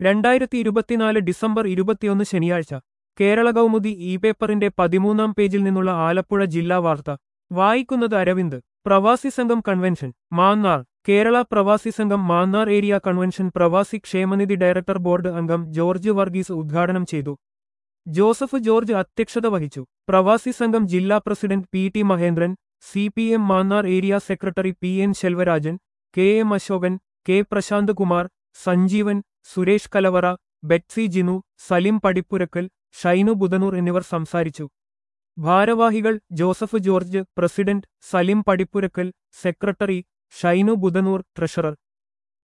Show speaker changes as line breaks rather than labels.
രണ്ടായിരത്തി ഇരുപത്തിനാല് ഡിസംബർ ഇരുപത്തിയൊന്ന് ശനിയാഴ്ച കേരള കൗമുദി ഇ പേപ്പറിന്റെ പതിമൂന്നാം പേജിൽ നിന്നുള്ള ആലപ്പുഴ ജില്ലാ വാർത്ത വായിക്കുന്നത് അരവിന്ദ് പ്രവാസി സംഘം കൺവെൻഷൻ മാന്നാർ കേരള പ്രവാസി സംഘം മാന്നാർ ഏരിയ കൺവെൻഷൻ പ്രവാസി ക്ഷേമനിധി ഡയറക്ടർ ബോർഡ് അംഗം ജോർജ് വർഗീസ് ഉദ്ഘാടനം ചെയ്തു ജോസഫ് ജോർജ് അധ്യക്ഷത വഹിച്ചു പ്രവാസി സംഘം ജില്ലാ president P T Mahendran C P M Mannar area secretary P N Selvarajan K M Ashokan K Prashanth Kumar Sanjeevan Suresh Kalavara Betsy Jinu Salim Padippurakkal Shinu Budhanoor എന്നിവർ സംസാരിച്ചു ഭാരവാഹികൾ Joseph George president Salim Padippurakkal secretary Shinu Budhanoor treasurer